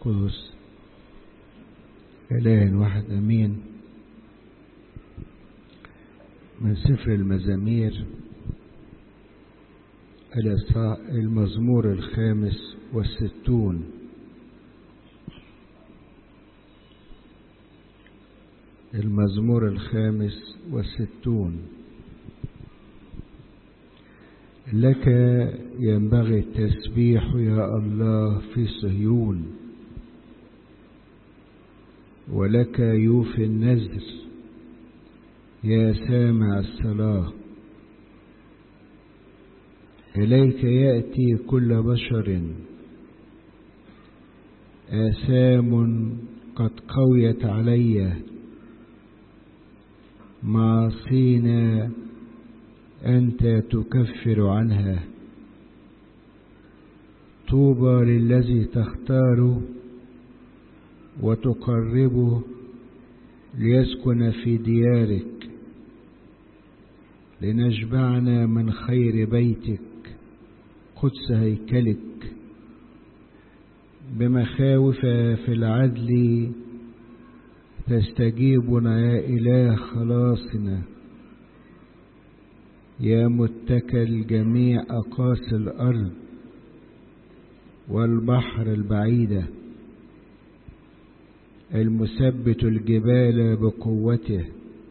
القدس إله واحد أمين من سفر المزامير المزمور الخامس والستون المزمور الخامس والستون لك ينبغي التسبيح يا الله في صهيون ولك يوفي النذر يا سامع الصلاة إليك يأتي كل بشر آثام قد قويت علي معاصينا أنت تكفر عنها طوبى للذي تختاره وتقربه ليسكن في ديارك لنشبعنا من خير بيتك قدس هيكلك بمخاوف في العدل تستجيبنا يا إله خلاصنا يا متكل جميع أقاصي الأرض والبحر البعيدة المثبت الجبال بقوته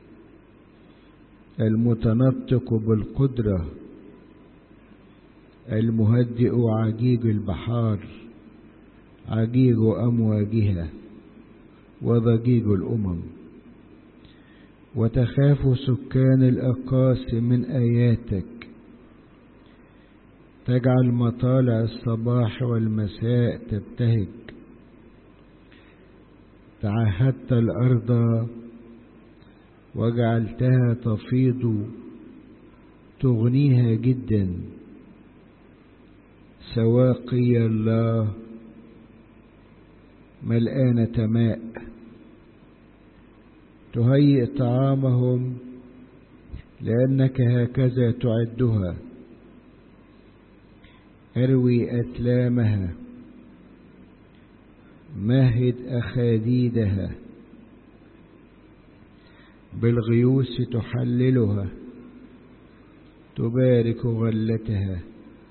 المتنطق بالقدرة المهدئ عجيج البحار عجيج أمواجها وضجيج الأمم وتخاف سكان الأقاص من آياتك تجعل مطالع الصباح والمساء تبتهج تعهدت الأرض وجعلتها تفيض تغنيها جدا سواقي الله ملآنة ماء تهيئ طعامهم لأنك هكذا تعدها اروي أتلامها مهد أخاديدها بالغيوس تحللها تبارك غلتها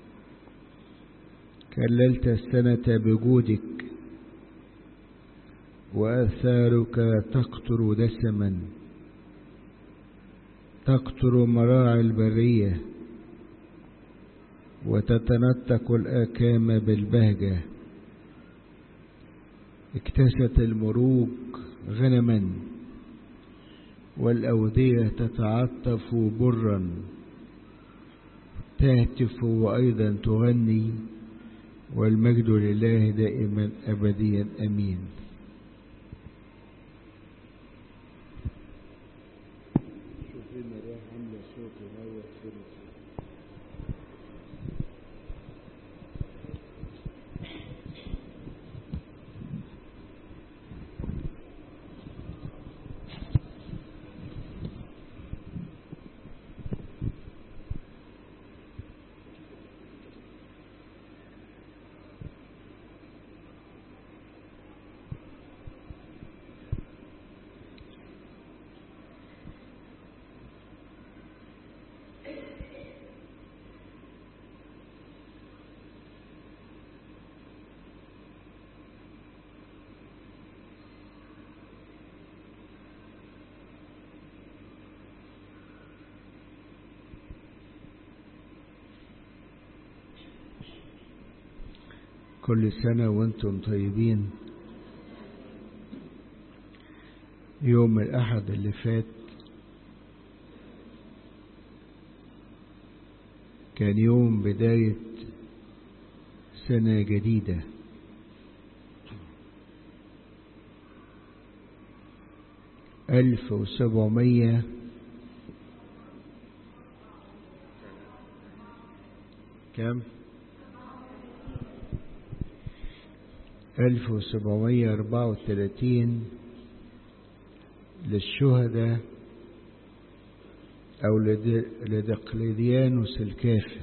كللت السنة بجودك وآثارك تقطر دسما تقطر مراعي البرية وتتنتق الآكام بالبهجة اكتست المروج غنما والأودية تتعطف برا تهتف وأيضا تغني والمجد لله دائما أبديا أمين كل سنة وانتم طيبين يوم الأحد اللي فات كان يوم بداية سنة جديدة ألف وسبعمية كم؟ ألف وسبعمية أربعة وثلاثين للشهداء أو لدقلديانوس الكافر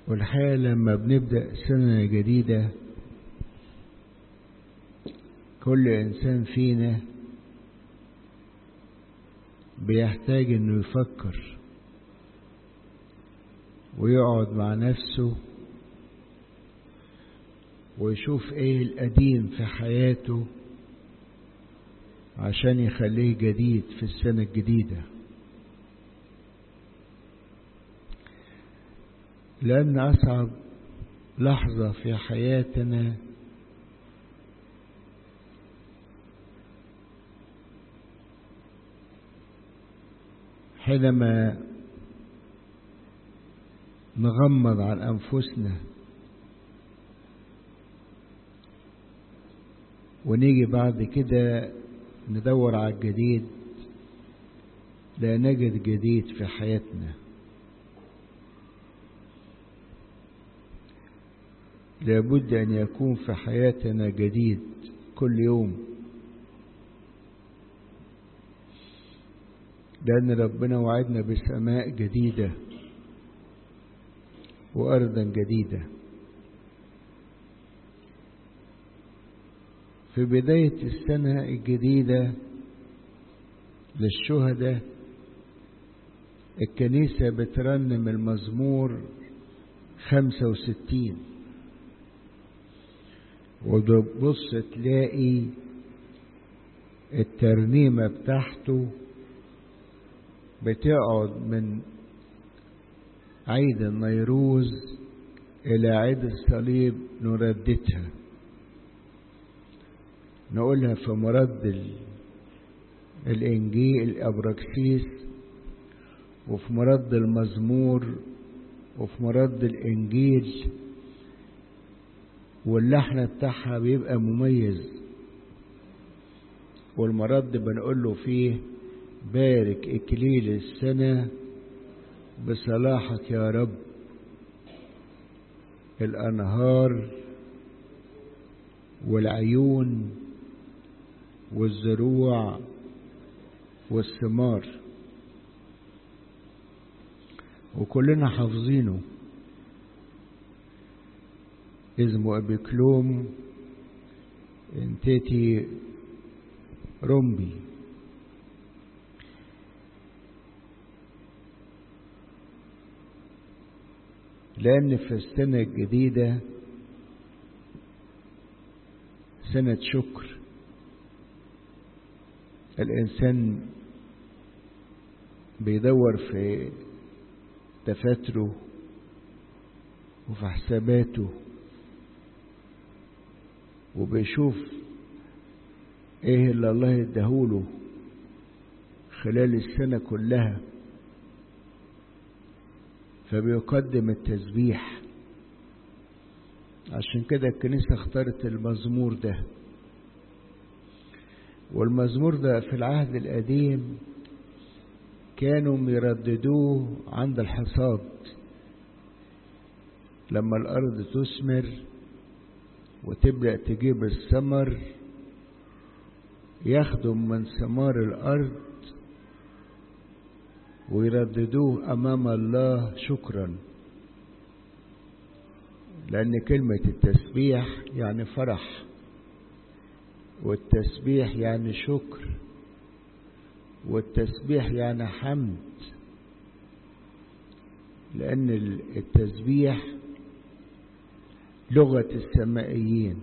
والحقيقة لما بنبدأ سنة جديدة كل إنسان فينا بيحتاج إنه يفكر ويقعد مع نفسه ويشوف ايه القديم في حياته عشان يخليه جديد في السنة الجديدة لأن أصعب لحظة في حياتنا حينما نغمض عن أنفسنا ونيجي بعد كده ندور على الجديد لا نجد جديد في حياتنا لابد أن يكون في حياتنا جديد كل يوم لأن ربنا وعدنا بسماء جديدة وأرضا جديدة في بداية السنة الجديدة للشهداء الكنيسة بترنم المزمور خمسة وستين وتبص تلاقي الترنيمة بتاعته بتقعد من عيد النيروز إلى عيد الصليب نرددها نقولها في مرد الإنجيل الأبراكسيس وفي مرد المزمور وفي مرد الإنجيل واللحن بتاعها بيبقى مميز والمرد بنقول له فيه بارك إكليل السنة بصلاحك يا رب الأنهار والعيون والزروع والثمار وكلنا حافظينه اسمه أبيكلوم انتيتي رومبي لأن في السنة الجديدة سنة شكر الإنسان بيدور في دفاتره وفي حساباته وبيشوف ايه اللي الله اداهوله خلال السنة كلها فبيقدم التسبيح عشان كده الكنيسة اختارت المزمور ده والمزمور ده في العهد القديم كانوا يرددوه عند الحصاد لما الأرض تثمر وتبدأ تجيب الثمر ياخدوا من ثمار الأرض ويرددوه أمام الله شكرا لأن كلمة التسبيح يعني فرح والتسبيح يعني شكر والتسبيح يعني حمد لأن التسبيح لغة السمائيين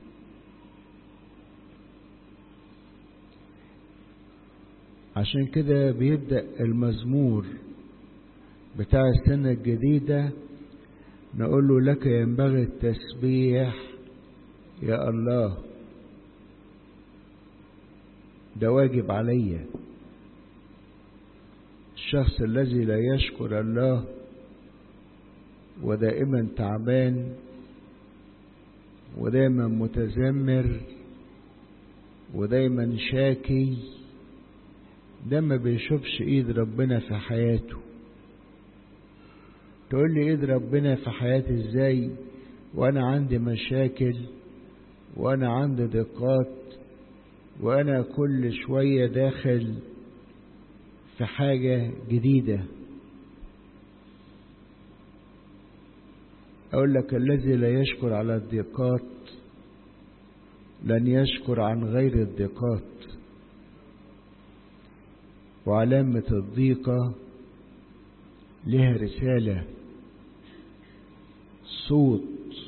عشان كده بيبدأ المزمور بتاع السنة الجديدة نقول له لك ينبغي التسبيح يا الله ده واجب عليا الشخص الذي لا يشكر الله ودائما تعبان ودايما متذمر ودايما شاكي ده ما بيشوفش ايد ربنا في حياته تقول لي ايد ربنا في حياتي ازاي وانا عندي مشاكل وانا عندي ضيقات وانا كل شوية داخل في حاجة جديدة أقول لك الذي لا يشكر على الضيقات لن يشكر عن غير الضيقات وعلامة الضيقة لها رسالة صوت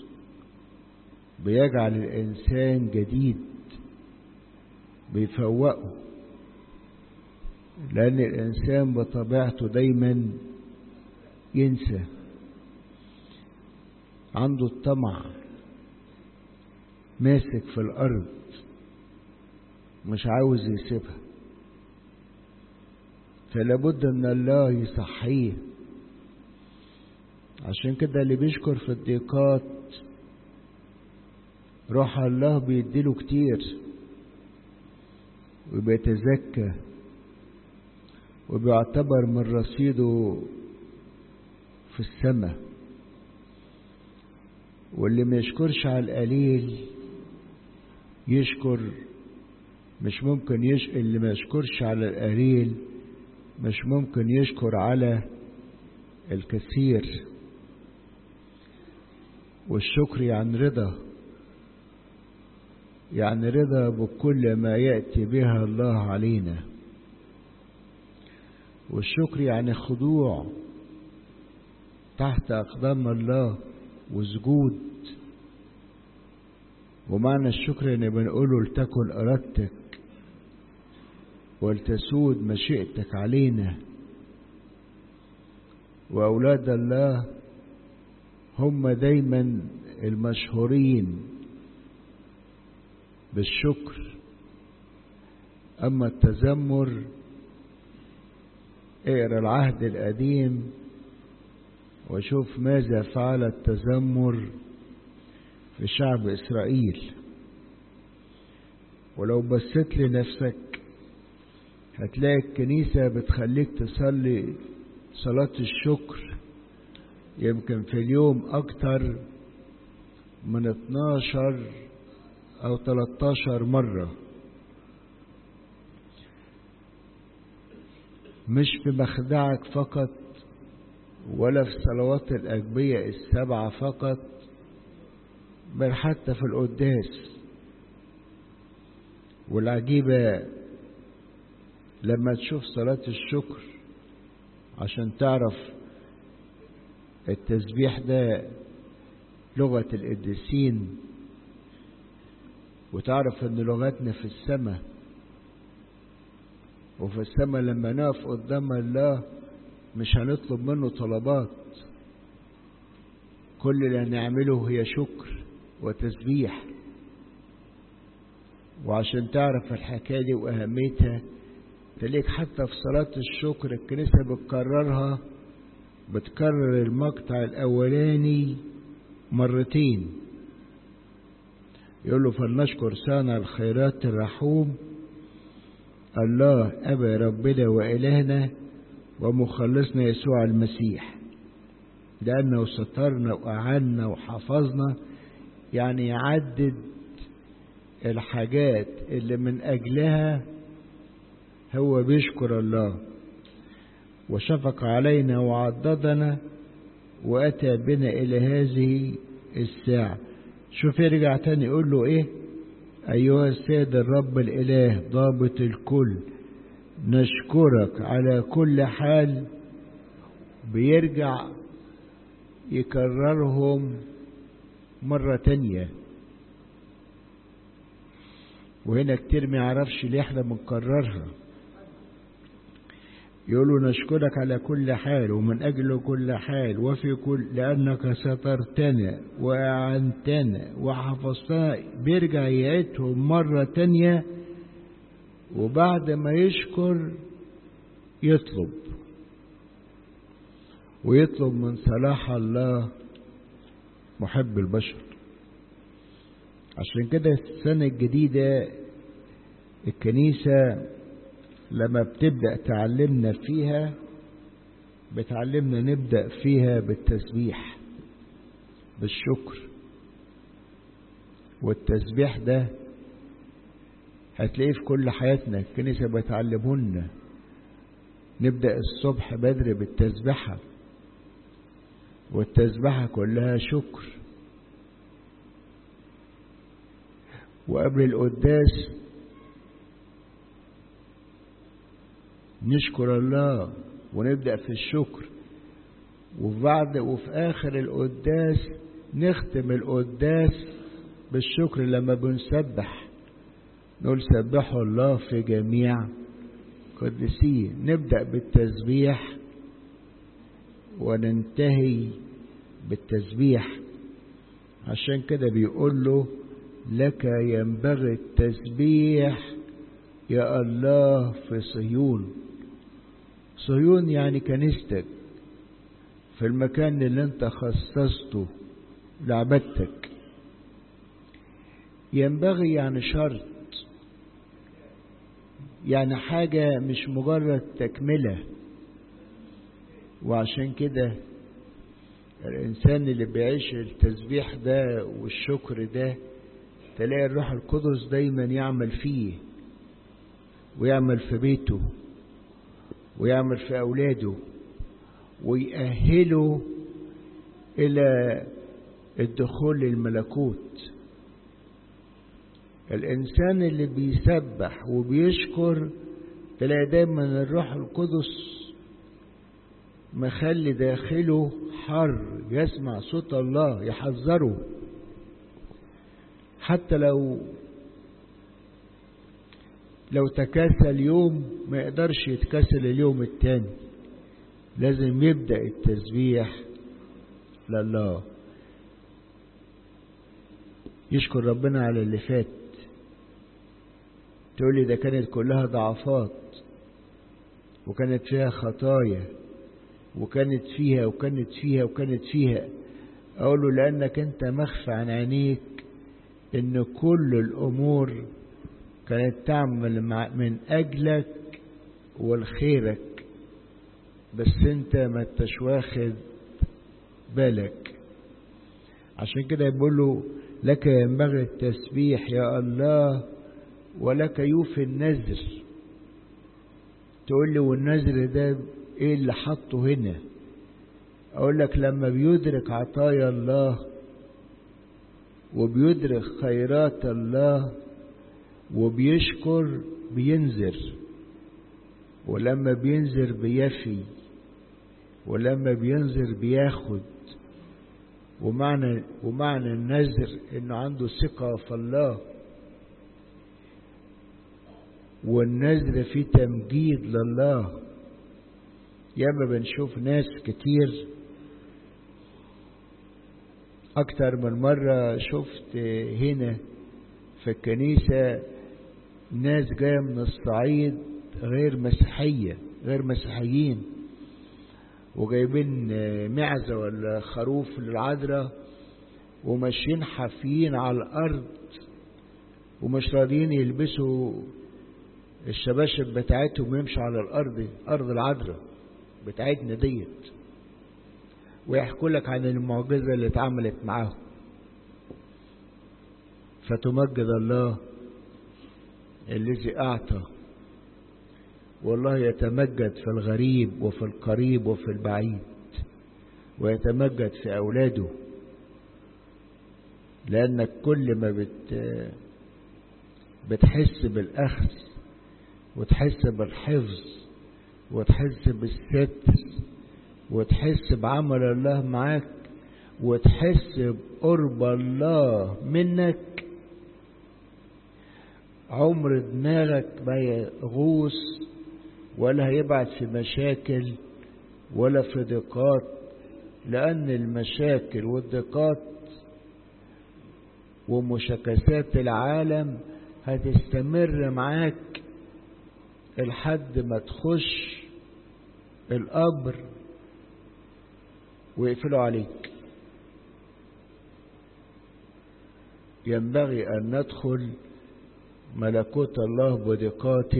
بيجعل الإنسان جديد بيفوقه لأن الإنسان بطبيعته دايما ينسى عنده الطمع ماسك في الأرض مش عاوز يسيبها فلابد ان الله يصحيه عشان كده اللي بيشكر في الضيقات روح الله بيديله كتير وبيتزكى وبيعتبر من رصيده في السماء واللي ما يشكرش على القليل يشكر مش ممكن يش... اللي ما يشكرش على القليل مش ممكن يشكر على الكثير والشكر يعني رضا يعني رضا بكل ما يأتي بها الله علينا والشكر يعني خضوع تحت أقدام الله وسجود ومعنى الشكر ان بنقوله لتكن ارادتك ولتسود مشيئتك علينا واولاد الله هم دايما المشهورين بالشكر اما التذمر اقرا العهد القديم وشوف ماذا فعل التذمر في شعب إسرائيل ولو بصيت لنفسك هتلاقي الكنيسة بتخليك تصلي صلاة الشكر يمكن في اليوم أكتر من 12 أو 13 مرة مش في مخدعك فقط ولا في صلوات الأجبية السبعة فقط بل حتى في القداس والعجيبة لما تشوف صلاة الشكر عشان تعرف التسبيح ده لغة القديسين وتعرف ان لغتنا في السماء وفي السماء لما نقف قدام الله مش هنطلب منه طلبات كل اللي هنعمله هي شكر وتسبيح وعشان تعرف الحكاية دي وأهميتها تلاقيك حتى في صلاة الشكر الكنيسة بتكررها بتكرر المقطع الأولاني مرتين يقول له فلنشكر صانع الخيرات الرحوم الله أبا ربنا وإلهنا ومخلصنا يسوع المسيح لأنه سترنا وأعنا وحفظنا يعني يعدد الحاجات اللي من أجلها هو بيشكر الله وشفق علينا وعضدنا وأتى بنا إلى هذه الساعة شوف يرجع تاني يقول له إيه أيها السيد الرب الإله ضابط الكل نشكرك على كل حال بيرجع يكررهم مرة تانية وهنا كتير ما يعرفش ليه احنا بنكررها يقولوا نشكرك على كل حال ومن أجل كل حال وفي كل لأنك سترتنا وأعنتنا وحفظتنا بيرجع يعيدهم مرة تانية وبعد ما يشكر يطلب ويطلب من صلاح الله محب البشر عشان كده السنة الجديدة الكنيسة لما بتبدأ تعلمنا فيها بتعلمنا نبدأ فيها بالتسبيح بالشكر والتسبيح ده هتلاقيه في كل حياتنا الكنيسة بتعلمهن نبدأ الصبح بدري بالتسبيحة والتسبحة كلها شكر وقبل القداس نشكر الله ونبدأ في الشكر وفي بعد وفي آخر القداس نختم القداس بالشكر لما بنسبح نقول سبحوا الله في جميع قدسيه نبدأ بالتسبيح وننتهي بالتسبيح عشان كده بيقول له لك ينبغي التسبيح يا الله في صهيون صهيون يعني كنيستك في المكان اللي انت خصصته لعبادتك ينبغي يعني شرط يعني حاجة مش مجرد تكملة وعشان كده الإنسان اللي بيعيش التسبيح ده والشكر ده تلاقي الروح القدس دايما يعمل فيه ويعمل في بيته ويعمل في أولاده ويأهله إلى الدخول للملكوت الإنسان اللي بيسبح وبيشكر تلاقي دايما الروح القدس مخلي داخله حر يسمع صوت الله يحذره حتى لو لو تكاسل يوم ما يقدرش يتكاسل اليوم التاني لازم يبدأ التسبيح لله يشكر ربنا على اللي فات تقول لي ده كانت كلها ضعفات وكانت فيها خطايا وكانت فيها وكانت فيها وكانت فيها اقول له لانك انت مخفى عن عينيك ان كل الامور كانت تعمل من اجلك والخيرك بس انت ما انتش واخد بالك عشان كده يقول له لك ينبغي التسبيح يا الله ولك يوفي النذر تقول لي والنذر ده ايه اللي حطه هنا اقول لك لما بيدرك عطايا الله وبيدرك خيرات الله وبيشكر بينذر ولما بينذر بيفي ولما بينذر بياخد ومعنى ومعنى النذر انه عنده ثقه في الله والنذر فيه تمجيد لله ياما بنشوف ناس كتير اكتر من مرة شفت هنا في الكنيسة ناس جاية من الصعيد غير مسيحية غير مسيحيين وجايبين معزة ولا خروف للعذراء وماشيين حافيين على الأرض ومش راضيين يلبسوا الشباشب بتاعتهم ويمشوا على الأرض أرض العذراء بتاعتنا ديت ويحكوا لك عن المعجزة اللي اتعملت معاهم فتمجد الله الذي أعطى والله يتمجد في الغريب وفي القريب وفي البعيد ويتمجد في أولاده لأنك كل ما بت بتحس بالأخذ وتحس بالحفظ وتحس بالستر وتحس بعمل الله معاك وتحس بقرب الله منك عمر دماغك ما يغوص ولا هيبعد في مشاكل ولا في ضيقات لأن المشاكل والضيقات ومشاكسات العالم هتستمر معاك لحد ما تخش القبر ويقفلوا عليك ينبغي أن ندخل ملكوت الله بدقات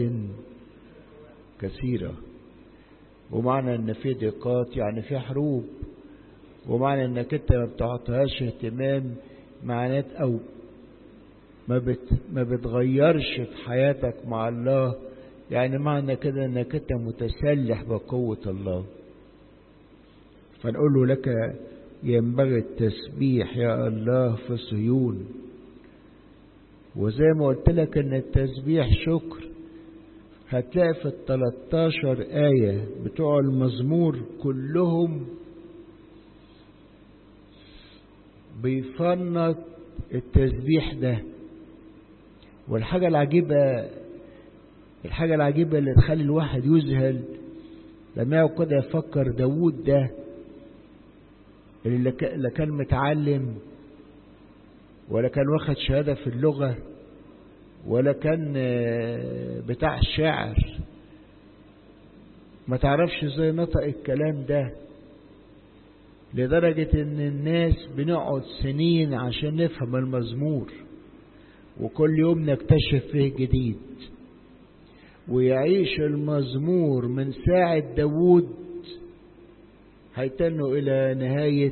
كثيرة ومعنى ان في ضيقات يعني في حروب ومعنى انك انت ما بتعطيهاش اهتمام معنات او ما بت ما بتغيرش في حياتك مع الله يعني معنى كده انك انت متسلح بقوة الله فنقول له لك ينبغي التسبيح يا الله في صهيون وزي ما قلت لك ان التسبيح شكر هتلاقي في ال 13 آية بتوع المزمور كلهم بيفنط التسبيح ده والحاجة العجيبة الحاجة العجيبة اللي تخلي الواحد يذهل لما يقعد كده يفكر داوود ده اللي لا كان متعلم ولا كان واخد شهادة في اللغة ولا كان بتاع الشعر ما تعرفش ازاي نطق الكلام ده لدرجة ان الناس بنقعد سنين عشان نفهم المزمور وكل يوم نكتشف فيه جديد ويعيش المزمور من ساعة داوود هيتنوا إلى نهاية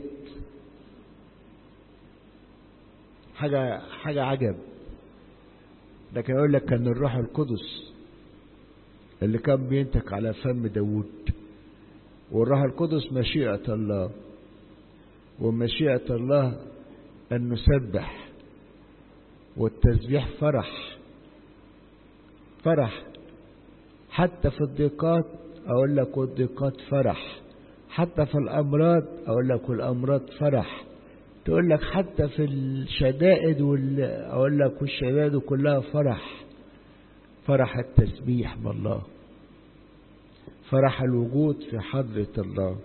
حاجة حاجة عجب لكن يقول لك كان الروح القدس اللي كان بينتك على فم داوود والروح القدس مشيئة الله ومشيئة الله أن نسبح والتسبيح فرح فرح حتى في الضيقات أقول لك والضيقات فرح حتى في الأمراض أقول لك والأمراض فرح تقول لك حتى في الشدائد وال... أقول لك والشدائد كلها فرح فرح التسبيح بالله فرح الوجود في حضرة الله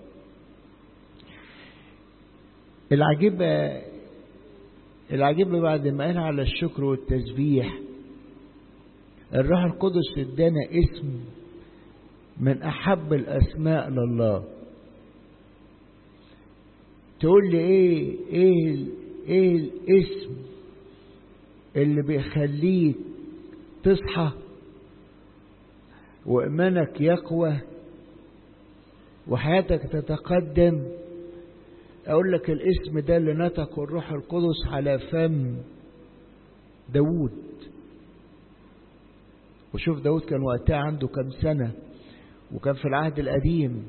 العجيبة العجيبة بعد ما قال على الشكر والتسبيح الروح القدس ادانا اسم من احب الاسماء لله تقول لي ايه ايه ايه الاسم اللي بيخليك تصحى وايمانك يقوى وحياتك تتقدم اقول لك الاسم ده اللي نطقه الروح القدس على فم داوود وشوف داود كان وقتها عنده كم سنة وكان في العهد القديم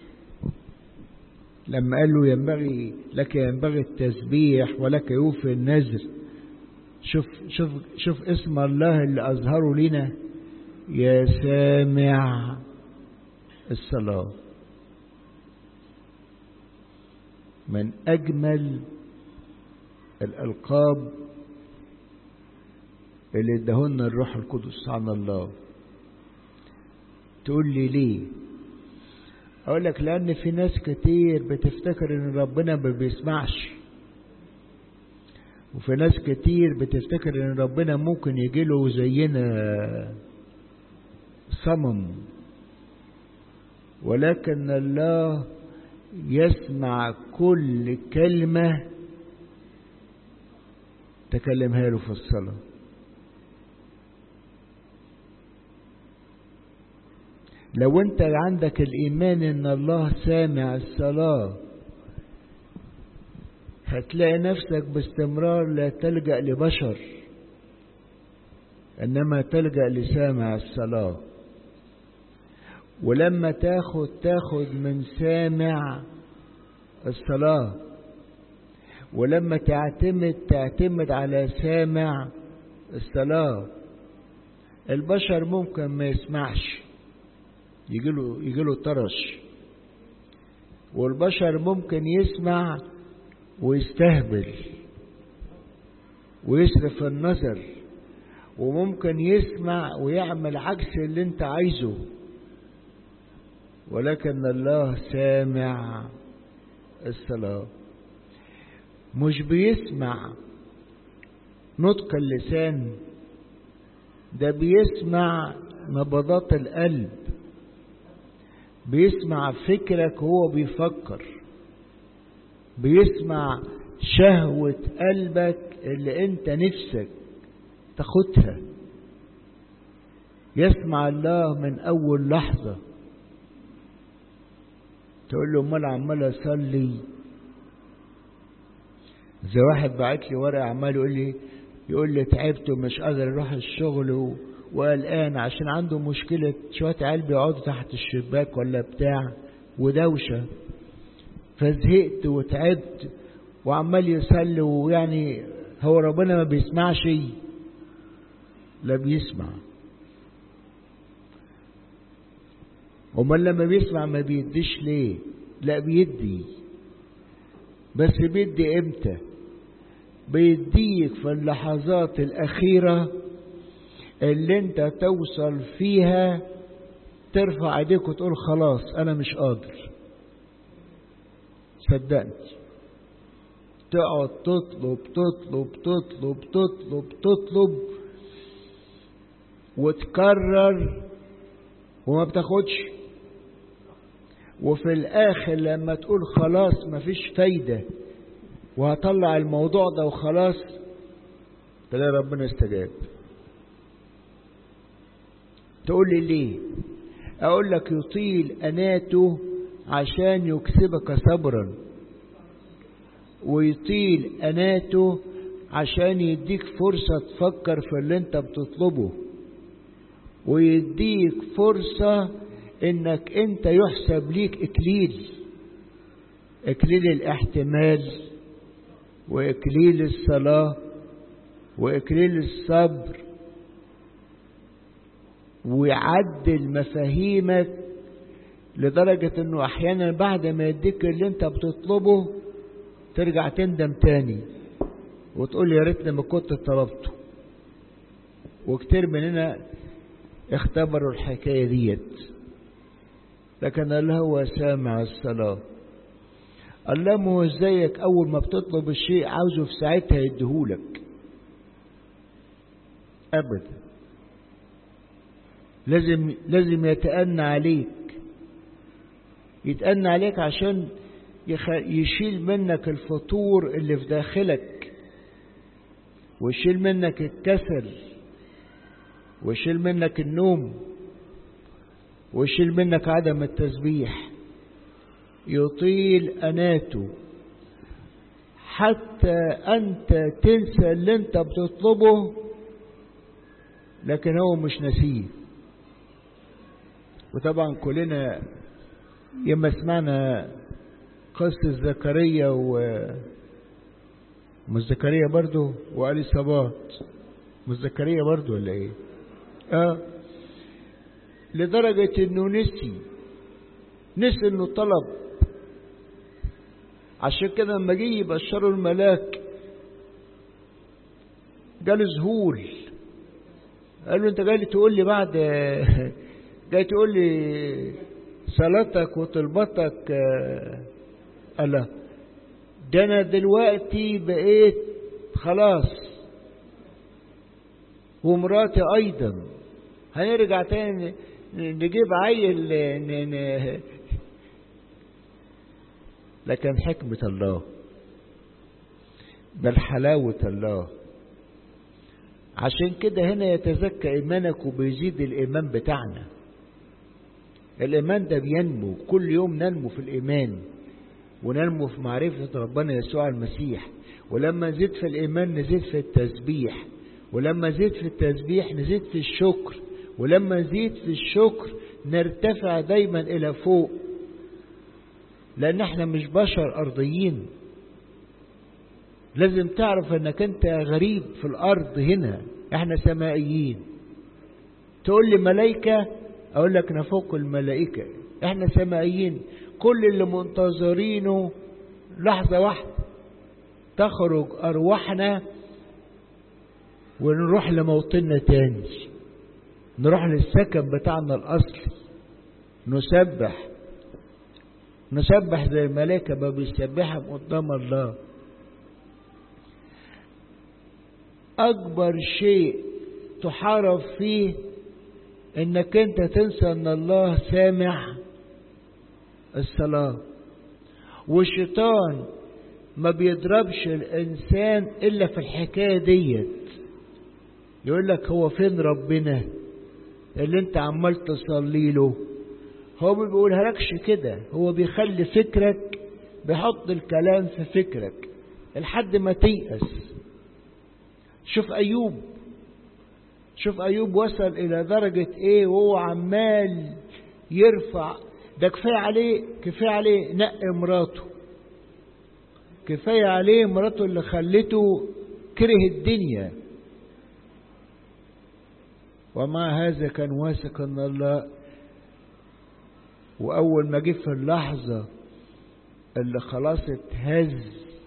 لما قال له ينبغي لك ينبغي التسبيح ولك يوفي النذر شوف شوف شوف اسم الله اللي أظهره لنا يا سامع الصلاة من أجمل الألقاب اللي ادهن الروح القدس عن الله تقول لي ليه اقول لك لان في ناس كتير بتفتكر ان ربنا ما بيسمعش وفي ناس كتير بتفتكر ان ربنا ممكن يجيله زينا صمم ولكن الله يسمع كل كلمة تكلمها له في الصلاه لو انت عندك الايمان ان الله سامع الصلاة هتلاقي نفسك باستمرار لا تلجأ لبشر انما تلجأ لسامع الصلاة ولما تاخد تاخد من سامع الصلاة ولما تعتمد تعتمد على سامع الصلاة البشر ممكن ما يسمعش يجيله يجيله طرش والبشر ممكن يسمع ويستهبل ويصرف النظر وممكن يسمع ويعمل عكس اللي انت عايزه ولكن الله سامع الصلاة مش بيسمع نطق اللسان ده بيسمع نبضات القلب بيسمع فكرك وهو بيفكر بيسمع شهوة قلبك اللي انت نفسك تاخدها يسمع الله من اول لحظة تقول له امال عمال اصلي زي واحد بعت لي ورقة عمال يقول لي يقول لي تعبت ومش قادر اروح الشغل وقلقان عشان عنده مشكلة شوية عيال بيقعدوا تحت الشباك ولا بتاع ودوشة فزهقت وتعبت وعمال يصلي ويعني هو ربنا ما بيسمعش لا بيسمع امال لما بيسمع ما بيديش ليه لا بيدي بس بيدي امتى بيديك في اللحظات الاخيره اللي انت توصل فيها ترفع ايديك وتقول خلاص انا مش قادر صدقني تقعد تطلب تطلب تطلب تطلب تطلب وتكرر وما بتاخدش وفي الاخر لما تقول خلاص مفيش فايدة وهطلع الموضوع ده وخلاص تلاقي ربنا استجاب تقول لي ليه اقول لك يطيل اناته عشان يكسبك صبرا ويطيل اناته عشان يديك فرصة تفكر في اللي انت بتطلبه ويديك فرصة انك انت يحسب ليك اكليل اكليل الاحتمال واكليل الصلاة واكليل الصبر ويعدل مفاهيمك لدرجة انه احيانا بعد ما يديك اللي انت بتطلبه ترجع تندم تاني وتقول يا ريتني ما كنت طلبته وكتير مننا اختبروا الحكاية ديت لكن الله هو سامع الصلاة الله ما هو زيك أول ما بتطلب الشيء عاوزه في ساعتها يديهولك أبدا لازم لازم يتأنى عليك يتأنى عليك عشان يخ... يشيل منك الفطور اللي في داخلك ويشيل منك الكسل ويشيل منك النوم ويشيل منك عدم التسبيح يطيل أناته حتى أنت تنسى اللي أنت بتطلبه لكن هو مش نسيه وطبعا كلنا يما سمعنا قصة زكريا و مش زكريا برضو وآل صبات مش زكريا برضو ولا ايه اه لدرجة انه نسي نسي انه طلب عشان كده لما جه يبشروا الملاك جاله ذهول قال له انت جاي تقول لي بعد جاي تقول لي صلاتك وطلبتك الله ده انا دلوقتي بقيت خلاص ومراتي ايضا هنرجع تاني نجيب عيل ن... ن... لكن حكمة الله بل حلاوة الله عشان كده هنا يتزكى إيمانك وبيزيد الإيمان بتاعنا الإيمان ده بينمو كل يوم ننمو في الإيمان وننمو في معرفة ربنا يسوع المسيح ولما نزيد في الإيمان نزيد في التسبيح ولما نزيد في التسبيح نزيد في الشكر ولما نزيد في الشكر نرتفع دايما إلى فوق لأن احنا مش بشر أرضيين لازم تعرف انك انت غريب في الارض هنا احنا سمائيين تقول لي ملائكة اقول لك نفوق الملائكة احنا سمائيين كل اللي منتظرينه لحظة واحدة تخرج ارواحنا ونروح لموطننا تاني نروح للسكن بتاعنا الاصلي نسبح نسبح زي الملائكة ما بيسبحهم قدام الله أكبر شيء تحارب فيه إنك أنت تنسى إن الله سامع الصلاة والشيطان ما بيضربش الإنسان إلا في الحكاية ديت يقول لك هو فين ربنا اللي أنت عمال تصلي له هو ما بيقولها لكش كده هو بيخلي فكرك بيحط الكلام في فكرك لحد ما تيأس شوف أيوب شوف أيوب وصل إلى درجة إيه وهو عمال يرفع ده كفاية عليه كفاية عليه نقي مراته كفاية عليه مراته اللي خلته كره الدنيا ومع هذا كان واثق ان الله واول ما جه في اللحظة اللي خلاص اتهز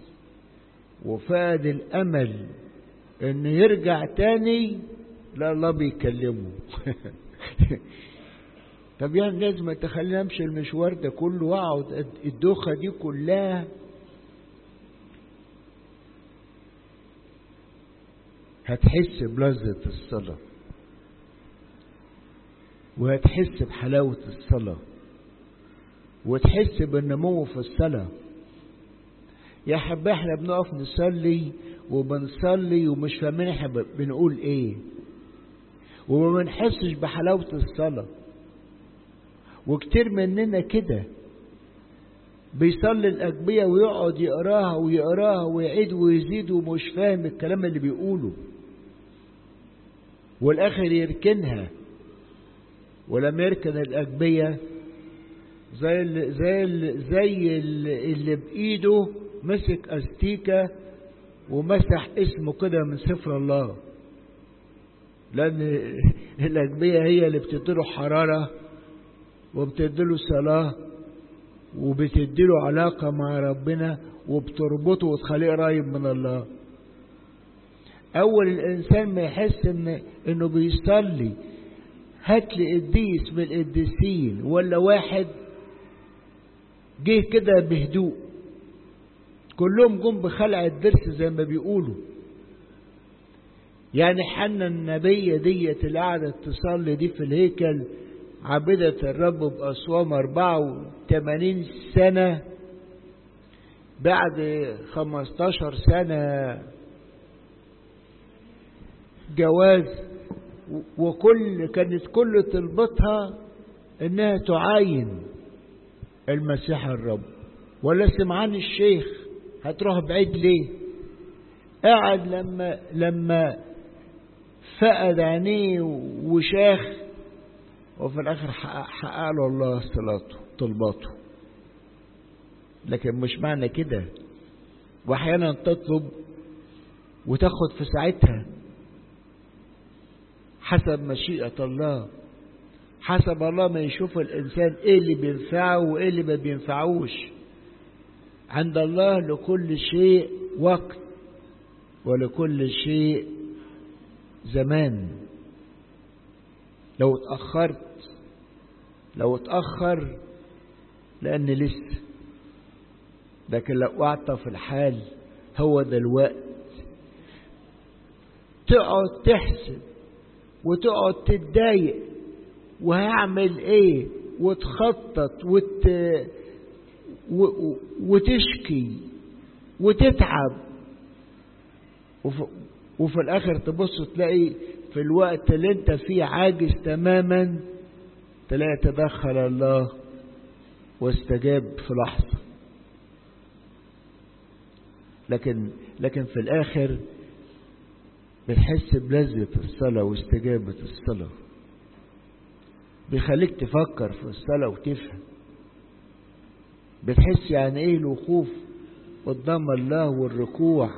وفقد الامل ان يرجع تاني لا الله بيكلمه طب يعني لازم تخليني امشي المشوار ده كله واقعد الدوخه دي كلها هتحس بلذة الصلاة وهتحس بحلاوة الصلاة وتحس بالنمو في الصلاة يا حبايبي احنا بنقف نصلي وبنصلي ومش فاهمين احنا بنقول ايه وما بنحسش بحلاوة الصلاة وكتير مننا كده بيصلي الأجبية ويقعد يقراها ويقراها ويعيد ويزيد ومش فاهم الكلام اللي بيقوله والآخر يركنها ولما يركن الأجبية زي اللي زي اللي زي اللي, اللي بإيده مسك أستيكة ومسح اسمه كده من سفر الله لأن الأجبية هي اللي بتديله حرارة وبتديله صلاة وبتديله علاقة مع ربنا وبتربطه وتخليه قريب من الله أول الإنسان ما يحس إن إنه بيصلي هات لي قديس من القديسين ولا واحد جه كده بهدوء كلهم جم بخلع الضرس زي ما بيقولوا يعني حنا النبية ديت اللي قعدت تصلي دي في الهيكل عبدة الرب بأصوام 84 سنة بعد 15 سنة جواز وكل كانت كل طلبتها انها تعاين المسيح الرب ولا سمعان الشيخ هتروح بعيد ليه قعد لما لما فقد عينيه وشاخ وفي الاخر حقق له الله صلاته طلباته لكن مش معنى كده واحيانا تطلب وتاخد في ساعتها حسب مشيئة الله حسب الله ما يشوف الإنسان إيه اللي بينفعه وإيه اللي ما بينفعوش عند الله لكل شيء وقت ولكل شيء زمان لو اتأخرت لو اتأخر لأن لسه لكن لو وقعت في الحال هو ده الوقت تقعد تحسب وتقعد تتضايق وهعمل ايه وتخطط وت... و... وتشكي وتتعب وف... وفي الاخر تبص تلاقي في الوقت اللي انت فيه عاجز تماما تلاقي تدخل الله واستجاب في لحظة لكن لكن في الاخر بتحس بلذة الصلاة واستجابة الصلاة بيخليك تفكر في الصلاة وتفهم بتحس يعني ايه الوقوف قدام الله والركوع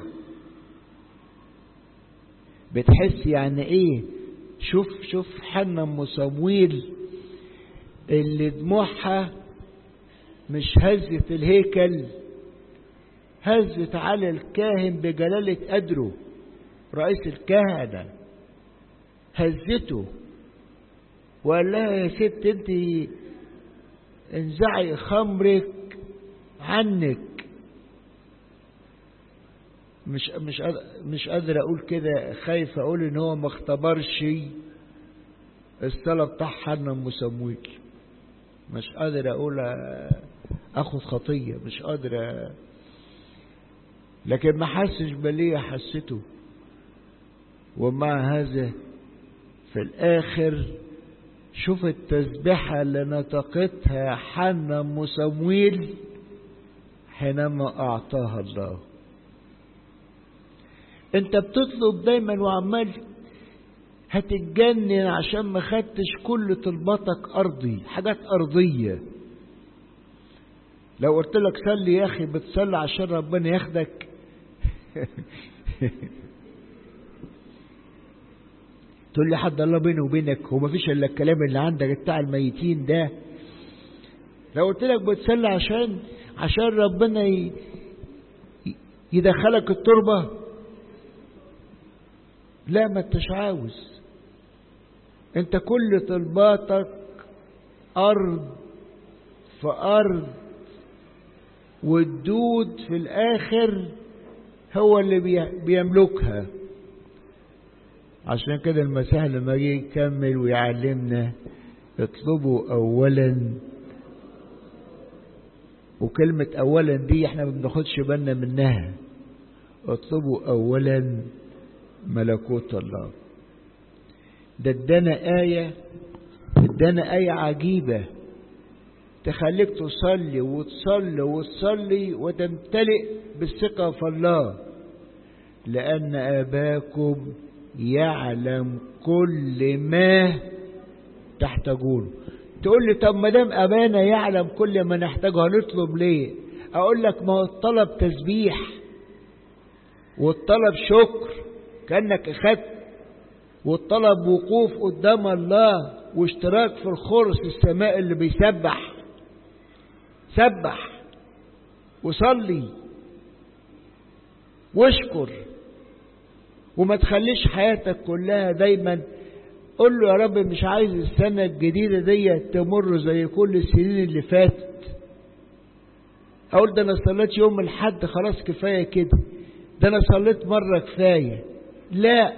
بتحس يعني ايه شوف شوف حنا ام صمويل اللي دموعها مش هزت الهيكل هزت على الكاهن بجلالة قدره رئيس الكهنة هزته وقال لها يا ست انت انزعي خمرك عنك مش مش مش قادر اقول كده خايف اقول ان هو ما اختبرش الصلاه بتاع حنا ام سمويل مش قادر اقول اخد خطيه مش قادر لكن ما حسش بليه حسته ومع هذا في الآخر شوف التسبيحة اللي نطقتها حنا أم سمويل حينما أعطاها الله أنت بتطلب دايما وعمال هتتجنن عشان ما خدتش كل طلباتك أرضي حاجات أرضية لو قلت لك صلي يا اخي بتصلي عشان ربنا ياخدك تقول لي حد الله بيني وبينك هو مفيش الا الكلام اللي عندك بتاع الميتين ده لو قلت لك بتصلي عشان عشان ربنا ي... يدخلك التربة لا ما انتش عاوز انت كل طلباتك ارض في ارض والدود في الاخر هو اللي بيملكها عشان كده المسيح لما جه يكمل ويعلمنا اطلبوا اولا وكلمة اولا دي احنا ما بناخدش بالنا منها اطلبوا اولا ملكوت الله ده ادانا آية ادانا آية عجيبة تخليك تصلي وتصلي وتصلي وتمتلئ بالثقة في الله لأن آباكم يعلم كل ما تحتاجون تقول لي طب ما دام ابانا يعلم كل ما نحتاجه هنطلب ليه اقول لك ما هو الطلب تسبيح والطلب شكر كانك اخدت والطلب وقوف قدام الله واشتراك في الخرس السماء اللي بيسبح سبح وصلي واشكر وما تخليش حياتك كلها دايما قول له يا رب مش عايز السنة الجديدة دي تمر زي كل السنين اللي فاتت أقول ده أنا صليت يوم الحد خلاص كفاية كده ده أنا صليت مرة كفاية لا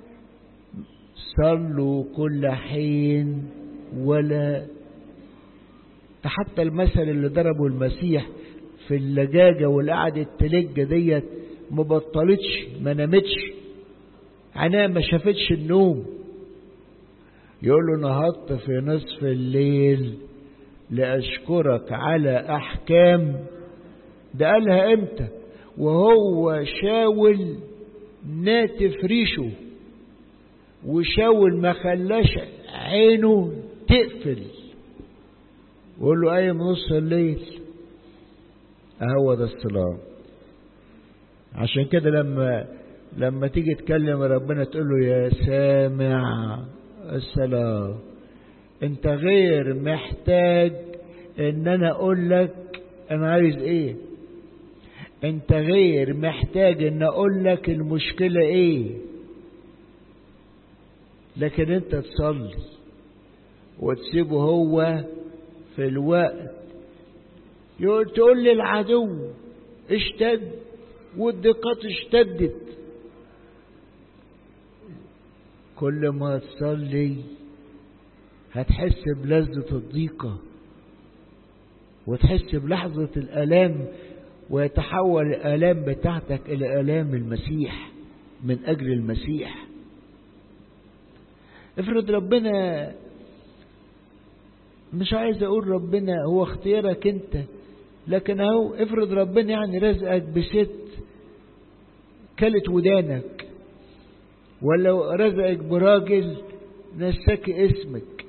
صلوا كل حين ولا حتى المثل اللي ضربه المسيح في اللجاجة والقعدة التلجة ديت ما بطلتش ما نامتش عينيها ما شافتش النوم يقول له نهضت في نصف الليل لأشكرك على أحكام ده قالها امتى وهو شاول ناتف ريشه وشاول ما خلاش عينه تقفل وقول له قايم نص الليل اهو ده الصلاة عشان كده لما لما تيجي تكلم ربنا تقول له يا سامع الصلاة انت غير محتاج ان انا اقول لك انا عايز ايه انت غير محتاج ان اقول لك المشكلة ايه لكن انت تصلي وتسيبه هو في الوقت يقول تقول لي العدو اشتد والضيقات اشتدت كل ما تصلي هتحس بلذة الضيقة وتحس بلحظة الآلام ويتحول الآلام بتاعتك إلى آلام المسيح من أجل المسيح افرض ربنا مش عايز أقول ربنا هو اختيارك أنت لكن أهو افرض ربنا يعني رزقك بست كلت ودانك ولا رزقك براجل نساك اسمك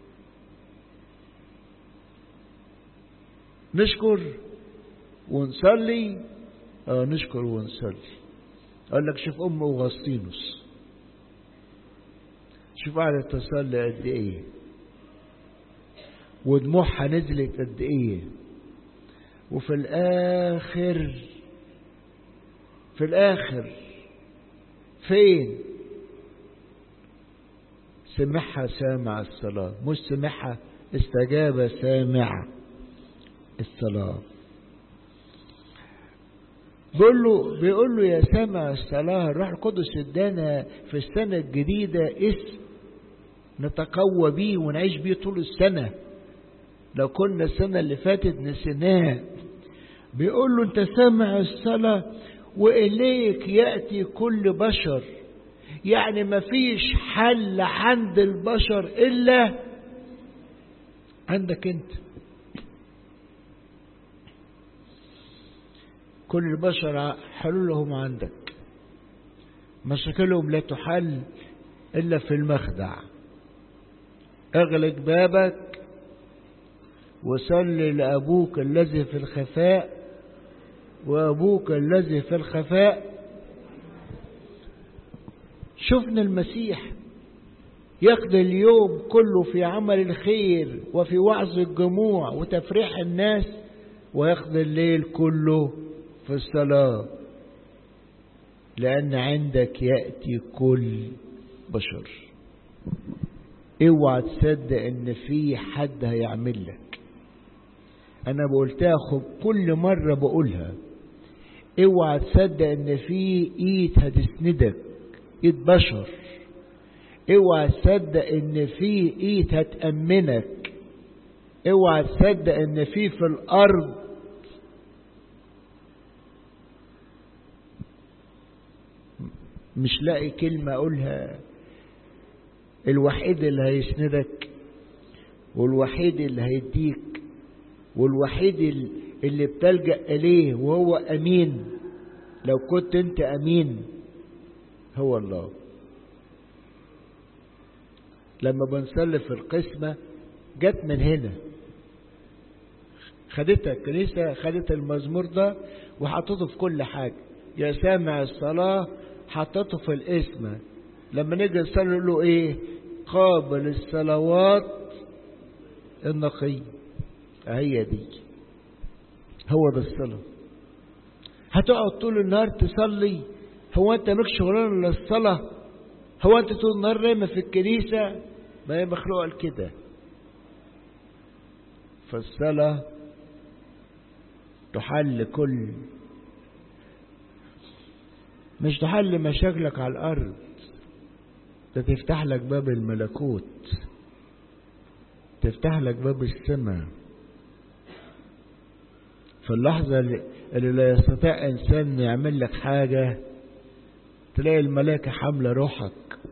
نشكر ونصلي اه نشكر ونصلي اقول لك شوف ام اغسطينوس شوف قعدت تصلي قد ايه ودموعها نزلت قد ايه وفي الاخر في الاخر فين سمعها سامع الصلاة مش سمعها استجاب سامع الصلاة بيقول له بيقول له يا سامع الصلاة الروح القدس ادانا في السنة الجديدة اسم نتقوى بيه ونعيش بيه طول السنة لو كنا السنة اللي فاتت نسيناه بيقول له انت سامع الصلاة وإليك يأتي كل بشر يعني ما فيش حل عند البشر إلا عندك أنت كل البشر حلولهم عندك مشاكلهم لا تحل إلا في المخدع اغلق بابك وصل لأبوك الذي في الخفاء وأبوك الذي في الخفاء شفنا المسيح يقضي اليوم كله في عمل الخير وفي وعظ الجموع وتفريح الناس ويقضي الليل كله في الصلاة لأن عندك يأتي كل بشر اوعى تصدق ان في حد هيعمل لك انا بقولتها كل مرة بقولها اوعى تصدق ان في ايد هتسندك ايد بشر اوعى تصدق ان في ايد هتأمنك اوعى تصدق ان في في الارض مش لاقي كلمة اقولها الوحيد اللي هيسندك والوحيد اللي هيديك والوحيد اللي بتلجأ إليه وهو أمين لو كنت أنت أمين هو الله لما بنصلي في القسمة جت من هنا خدتها الكنيسة خدت المزمور ده وحطته في كل حاجة يا سامع الصلاة حطته في الاسم لما نيجي نصلي نقول له ايه قابل الصلوات النقية هي دي هو ده الصلاة هتقعد طول النهار تصلي هو انت مالك شغلانه الا الصلاة هو انت طول النهار نايمة في الكنيسة ما هي مخلوقة لكده فالصلاة تحل كل مش تحل مشاكلك على الأرض ده تفتح لك باب الملكوت تفتح لك باب السماء في اللحظة اللي لا يستطيع إنسان يعمل لك حاجة تلاقي الملائكة حاملة روحك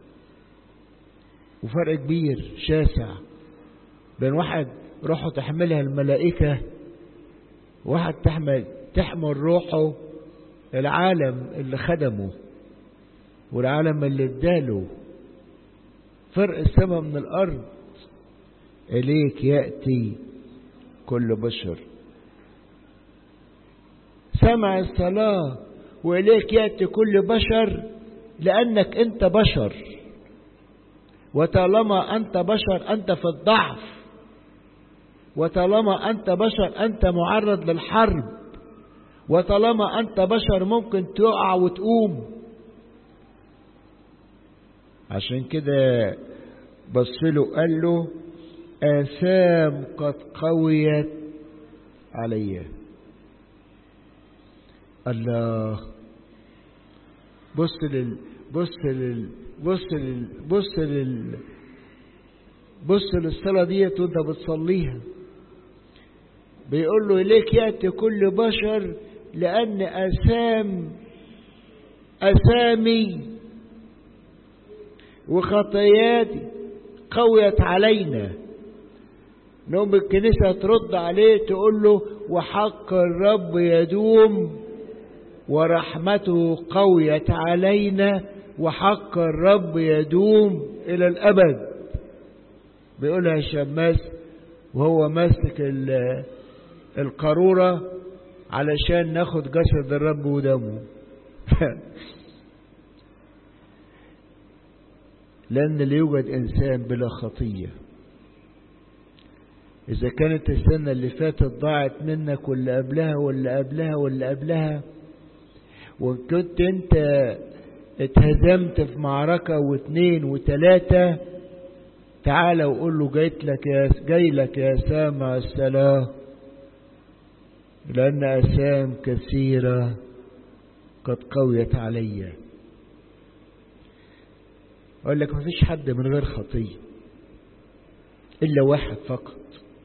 وفرق كبير شاسع بين واحد روحه تحملها الملائكة وواحد تحمل تحمل روحه العالم اللي خدمه والعالم اللي اداله فرق السماء من الأرض إليك يأتي كل بشر سمع الصلاة وإليك يأتي كل بشر لأنك أنت بشر وطالما أنت بشر أنت في الضعف وطالما أنت بشر أنت معرض للحرب وطالما أنت بشر ممكن تقع وتقوم عشان كده بصله قال له آثام قد قويت علي الله بص لل بص لل بص لل بص لل بص للصلاة ديت وانت بتصليها بيقول له إليك يأتي كل بشر لأن أسام أسامي وخطياتي قويت علينا نوم الكنيسة ترد عليه تقول له وحق الرب يدوم ورحمته قويت علينا وحق الرب يدوم إلى الأبد بيقولها الشماس وهو ماسك القارورة علشان ناخد جسد الرب ودمه لأن لا يوجد إنسان بلا خطية إذا كانت السنة اللي فاتت ضاعت منك واللي قبلها واللي قبلها واللي قبلها وإن كنت أنت اتهزمت في معركة واثنين وثلاثة تعالى وقول له جيت لك يا جاي لك يا سامع الصلاة لأن أسام كثيرة قد قويت علي أقول لك مفيش حد من غير خطية إلا واحد فقط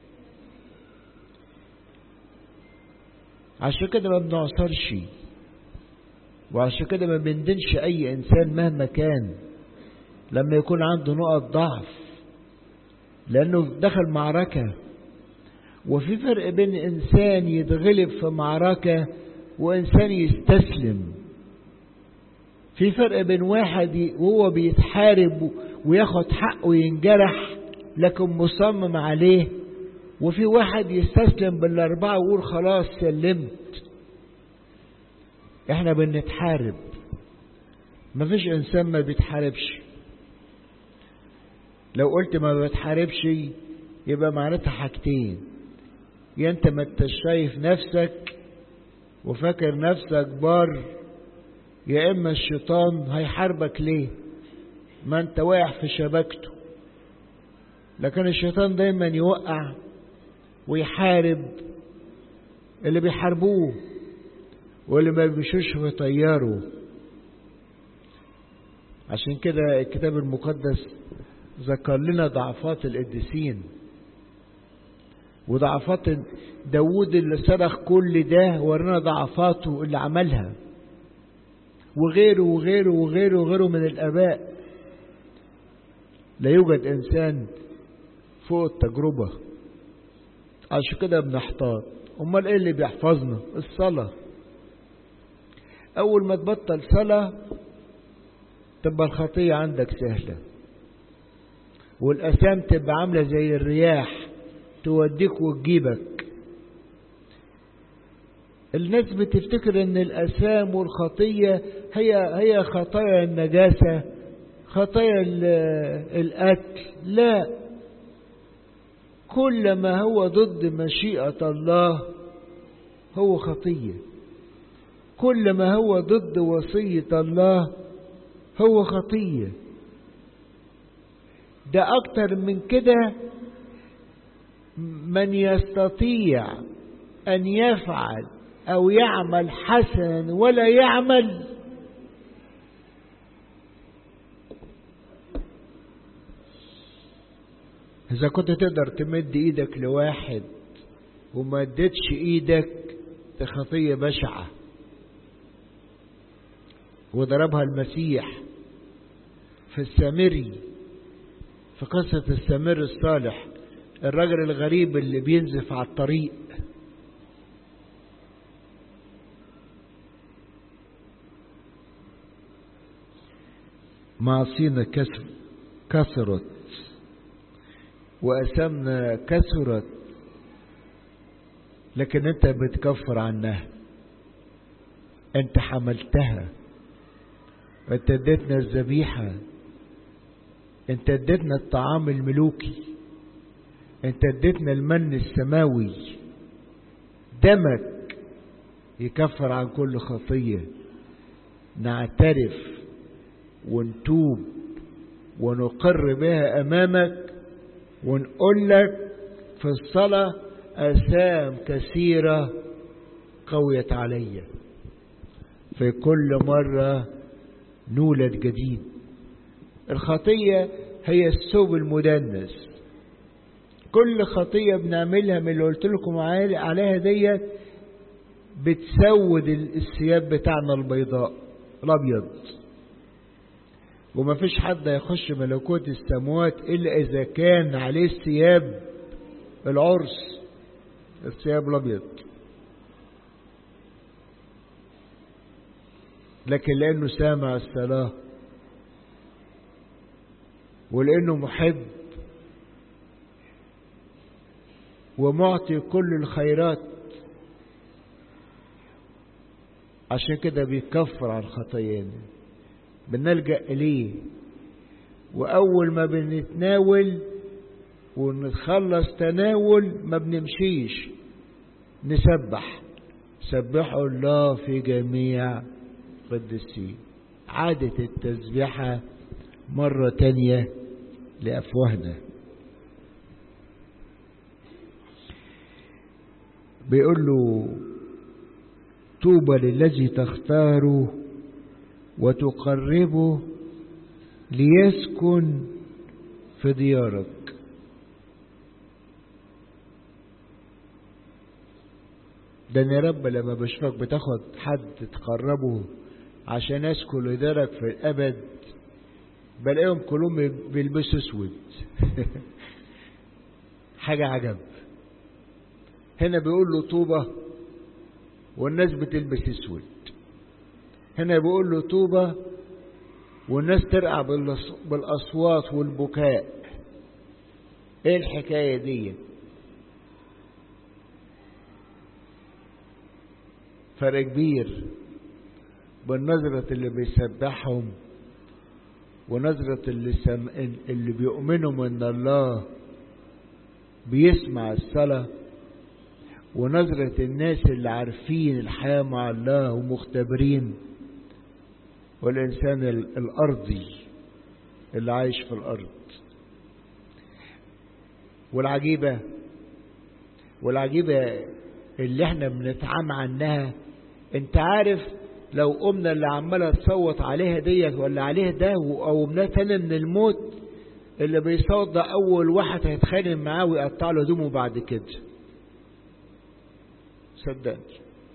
عشان كده ما بنعصرش وعشان كده ما بندنش أي إنسان مهما كان لما يكون عنده نقط ضعف لأنه دخل معركة وفي فرق بين إنسان يتغلب في معركة وإنسان يستسلم في فرق بين واحد وهو بيتحارب وياخد حقه وينجرح لكن مصمم عليه وفي واحد يستسلم بالأربعة ويقول خلاص سلمت احنا بنتحارب مفيش انسان ما بيتحاربش لو قلت ما بتحاربش يبقى معناتها حاجتين يا انت ما انت شايف نفسك وفاكر نفسك بار يا اما الشيطان هيحاربك ليه ما انت واقع في شبكته لكن الشيطان دايما يوقع ويحارب اللي بيحاربوه واللي ما بيمشوش في طياره عشان كده الكتاب المقدس ذكر لنا ضعفات القديسين وضعفات داود اللي صرخ كل ده ورانا ضعفاته اللي عملها وغيره وغيره وغيره وغيره من الآباء لا يوجد إنسان فوق التجربة عشان كده بنحتاط أمال إيه اللي بيحفظنا الصلاة أول ما تبطل صلاة تبقى الخطية عندك سهلة والأسام تبقى عاملة زي الرياح توديك وتجيبك الناس بتفتكر ان الأسام والخطية هي هي خطايا النجاسة خطايا القتل لا كل ما هو ضد مشيئة الله هو خطية كل ما هو ضد وصية الله هو خطية ده أكتر من كده من يستطيع أن يفعل أو يعمل حسنا ولا يعمل إذا كنت تقدر تمد إيدك لواحد وما اديتش إيدك دي خطية بشعة وضربها المسيح في السامري في قصة السامر الصالح الرجل الغريب اللي بينزف على الطريق معصينا كسر كثرت وأسامنا كثرت لكن انت بتكفر عنها انت حملتها انت اديتنا الذبيحة انت اديتنا الطعام الملوكي انت اديتنا المن السماوي دمك يكفر عن كل خطية نعترف ونتوب ونقر بها امامك ونقول لك في الصلاة أسام كثيرة قويت علي في كل مرة نولد جديد الخطية هي الثوب المدنس كل خطية بنعملها من اللي قلت لكم عليها ديت بتسود الثياب بتاعنا البيضاء الأبيض وما فيش حد يخش ملكوت السماوات إلا إذا كان عليه الثياب العرس الثياب الأبيض لكن لأنه سامع الصلاة ولأنه محب ومعطي كل الخيرات عشان كده بيكفر عن خطايانا بنلجأ إليه وأول ما بنتناول ونتخلص تناول ما بنمشيش نسبح سبحوا الله في جميع قدسين عادة التسبيحة مرة تانية لأفواهنا بيقول له طوبى للذي تختاره وتقربه ليسكن في ديارك ده يا رب لما بشوفك بتاخد حد تقربه عشان يسكن لدارك في الأبد بلاقيهم كلهم بيلبسوا اسود حاجة عجب هنا بيقول له طوبة والناس بتلبس اسود هنا بيقول له طوبة والناس ترقع بالأصوات والبكاء ايه الحكاية دي فرق كبير بين نظرة اللي بيسبحهم ونظرة اللي, سم... اللي بيؤمنوا من الله بيسمع الصلاة ونظرة الناس اللي عارفين الحياة مع الله ومختبرين والإنسان الأرضي اللي عايش في الأرض والعجيبة والعجيبة اللي احنا بنتعام عنها انت عارف لو قمنا اللي عمالة تصوت عليها ديت ولا عليه ده وقومناه تاني من الموت اللي بيصوت ده أول واحد هيتخانق معاه ويقطع له هدومه بعد كده صدقني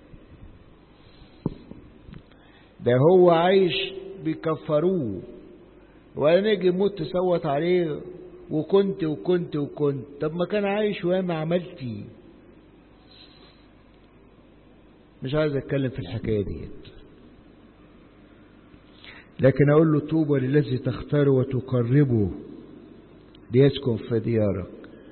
ده هو عايش بيكفروه ولا نيجي موت تصوت عليه وكنت وكنت وكنت طب ما كان عايش وما عملتي مش عايز اتكلم في الحكايه ديت لكن اقول له طوبى للذي تختاره وتقربه ليسكن في ديارك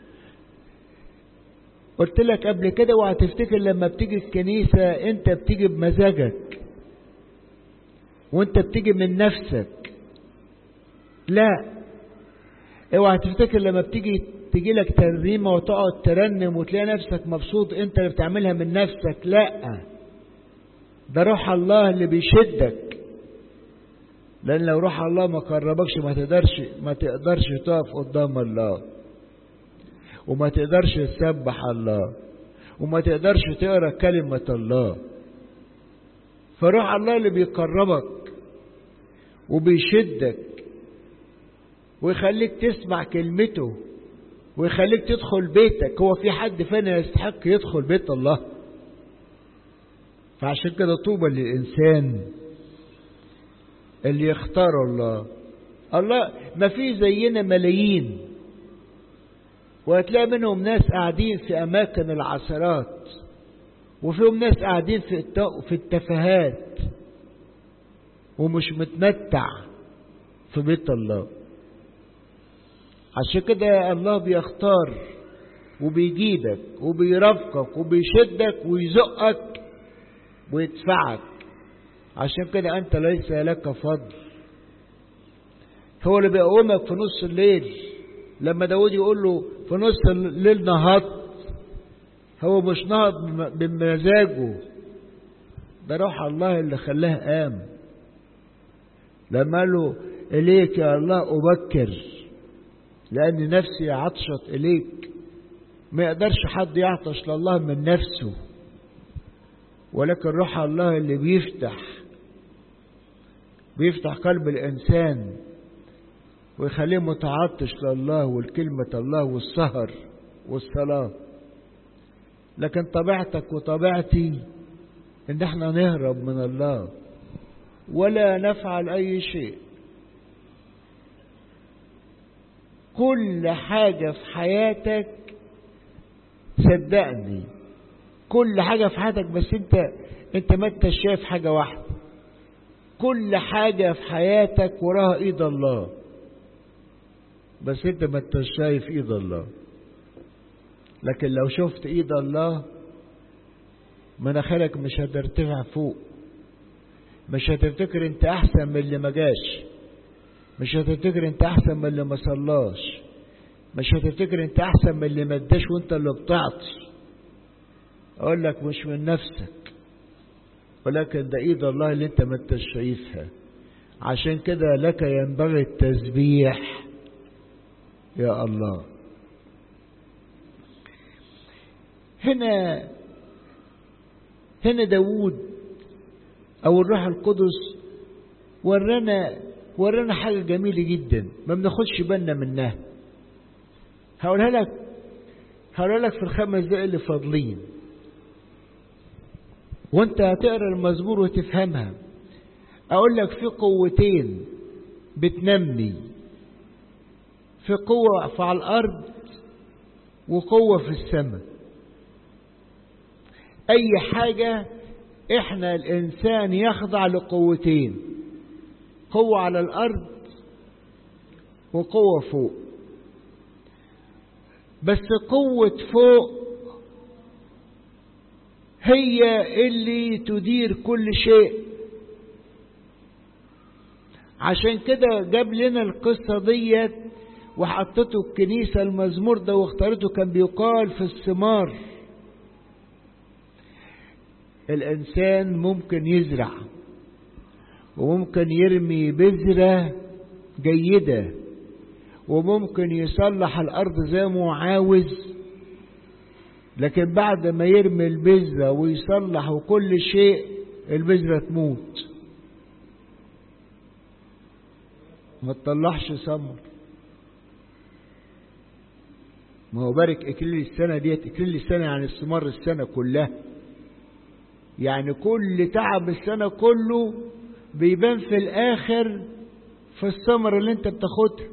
قلت لك قبل كده وهتفتكر لما بتيجي الكنيسة انت بتيجي بمزاجك وانت بتيجي من نفسك لا اوعى تفتكر لما بتيجي تيجي لك ترنيمه وتقعد ترنم وتلاقي نفسك مبسوط انت اللي بتعملها من نفسك لا ده روح الله اللي بيشدك لان لو روح الله ما قربكش ما تقدرش ما تقدرش تقف قدام الله وما تقدرش تسبح الله وما تقدرش تقرا كلمه الله فروح الله اللي بيقربك وبيشدك ويخليك تسمع كلمته ويخليك تدخل بيتك هو في حد فينا يستحق يدخل بيت الله فعشان كده طوبى للإنسان اللي يختار الله الله ما في زينا ملايين وهتلاقي منهم ناس قاعدين في أماكن العثرات وفيهم ناس قاعدين في في التفاهات ومش متمتع في بيت الله عشان كده الله بيختار وبيجيبك وبيرافقك وبيشدك ويزقك ويدفعك عشان كده انت ليس لك فضل هو اللي بيقومك في نص الليل لما داود يقول له في نص الليل نهضت هو مش نهض بمزاجه ده روح الله اللي خلاه قام لما قال له اليك يا الله ابكر لأن نفسي عطشت إليك ما يقدرش حد يعطش لله من نفسه ولكن روح الله اللي بيفتح بيفتح قلب الإنسان ويخليه متعطش لله والكلمة الله والسهر والصلاة لكن طبيعتك وطبيعتي ان احنا نهرب من الله ولا نفعل اي شيء كل حاجة في حياتك صدقني كل حاجة في حياتك بس انت انت ما انت شايف حاجة واحدة كل حاجة في حياتك وراها ايد الله بس انت ما انت شايف ايد الله لكن لو شفت ايد الله مناخيرك مش هترتفع فوق مش هتفتكر انت احسن من اللي ما جاش مش هتفتكر انت احسن من اللي ما صلاش مش هتفتكر انت احسن من اللي ما اداش وانت اللي بتعطي اقول لك مش من نفسك ولكن ده ايد الله اللي انت ما انتش شايفها عشان كده لك ينبغي التسبيح يا الله هنا هنا داوود او الروح القدس ورانا ورانا حاجة جميلة جدا ما بناخدش بالنا منها هقولها لك هقولها لك في الخمس دقايق اللي فاضلين وانت هتقرا المزمور وتفهمها اقول لك في قوتين بتنمي في قوة في على الارض وقوة في السماء اي حاجة احنا الانسان يخضع لقوتين قوة على الارض وقوة فوق بس قوة فوق هي اللي تدير كل شيء عشان كده جاب لنا القصة ديت وحطته الكنيسة المزمور ده واختارته كان بيقال في الثمار الإنسان ممكن يزرع وممكن يرمي بذرة جيدة وممكن يصلح الأرض زي ما هو عاوز لكن بعد ما يرمي البذرة ويصلح وكل شيء البذرة تموت ما تطلعش ثمر ما هو بارك اكليل السنة ديت اكليل السنة يعني استمر السنة كلها يعني كل تعب السنة كله بيبان في الآخر في الثمرة اللي انت بتاخدها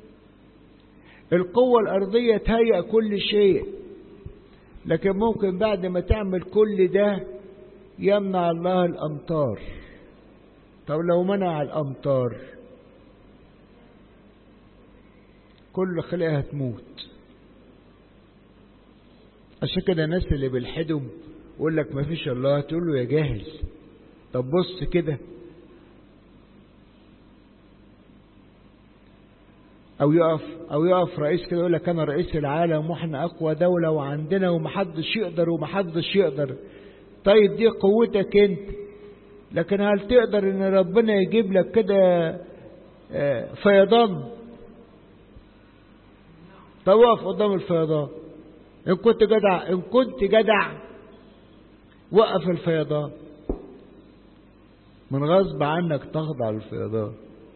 القوة الأرضية تهيأ كل شيء لكن ممكن بعد ما تعمل كل ده يمنع الله الأمطار طب لو منع الأمطار كل خلقها هتموت عشان كده الناس اللي بيلحدوا يقول لك ما فيش الله تقول له يا جاهل طب بص كده او يقف او يقف رئيس كده يقول لك انا رئيس العالم واحنا اقوى دوله وعندنا ومحدش يقدر ومحدش يقدر طيب دي قوتك انت لكن هل تقدر ان ربنا يجيب لك كده فيضان طب اقف قدام الفيضان ان كنت جدع ان كنت جدع وقف الفيضان من غصب عنك تخضع للفيضان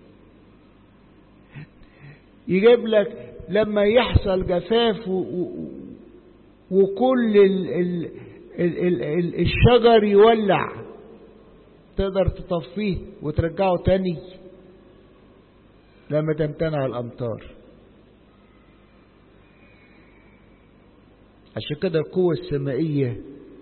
يجيب لك لما يحصل جفاف و و وكل ال ال ال ال ال الشجر يولع تقدر تطفيه وترجعه تاني لما تمتنع الأمطار عشان كده القوة السمائية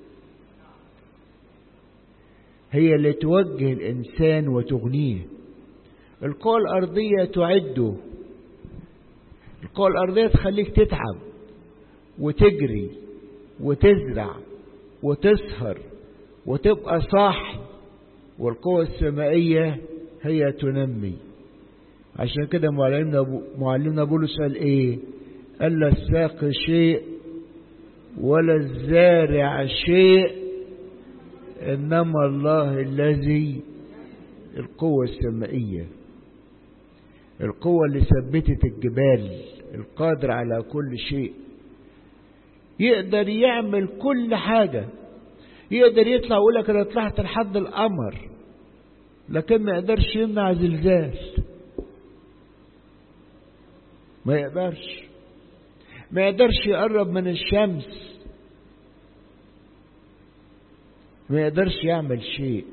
هي اللي توجه الإنسان وتغنيه القوة الأرضية تعده القوة الأرضية تخليك تتعب وتجري وتزرع وتسهر وتبقى صاحي والقوة السمائية هي تنمي عشان كده معلمنا معلمنا بولس قال ايه قال لا الساق شيء ولا الزارع شيء انما الله الذي القوة السمائية القوة اللي ثبتت الجبال القادر على كل شيء يقدر يعمل كل حاجة يقدر يطلع ويقول لك انا طلعت لحد القمر لكن ما يقدرش يمنع زلزال ما يقدرش ما يقدرش يقرب من الشمس ما يقدرش يعمل شيء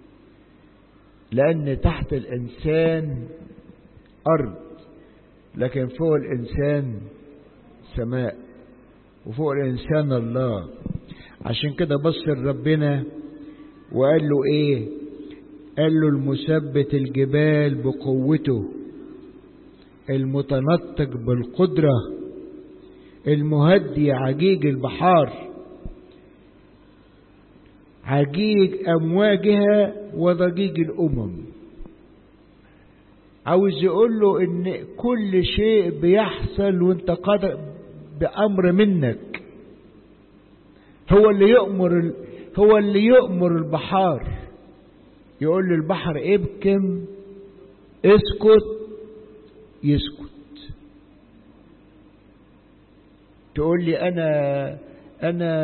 لأن تحت الإنسان أرض لكن فوق الإنسان سماء وفوق الإنسان الله عشان كده بص لربنا وقال له إيه قال له المثبت الجبال بقوته المتنطق بالقدرة المهدي عجيج البحار عجيج أمواجها وضجيج الأمم عاوز يقول له ان كل شيء بيحصل وانت قادر بأمر منك هو اللي يؤمر هو اللي يؤمر البحار يقول للبحر ابكم اسكت يسكت تقول لي انا انا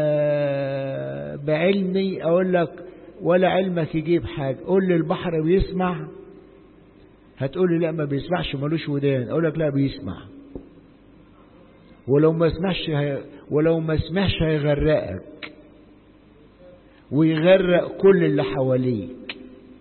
بعلمي اقول لك ولا علمك يجيب حاجه قول لي البحر بيسمع هتقول لي لا ما بيسمعش ملوش ودان اقول لك لا بيسمع ولو ما سمعش هي... ولو ما سمعش هيغرقك ويغرق كل اللي حواليك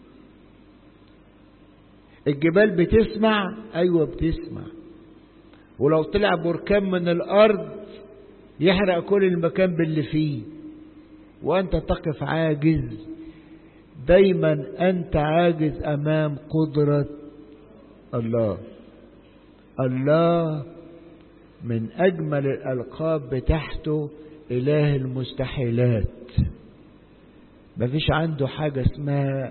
الجبال بتسمع ايوه بتسمع ولو طلع بركان من الارض يحرق كل المكان باللي فيه وانت تقف عاجز دايما انت عاجز امام قدره الله الله من أجمل الألقاب بتاعته إله المستحيلات مفيش عنده حاجة اسمها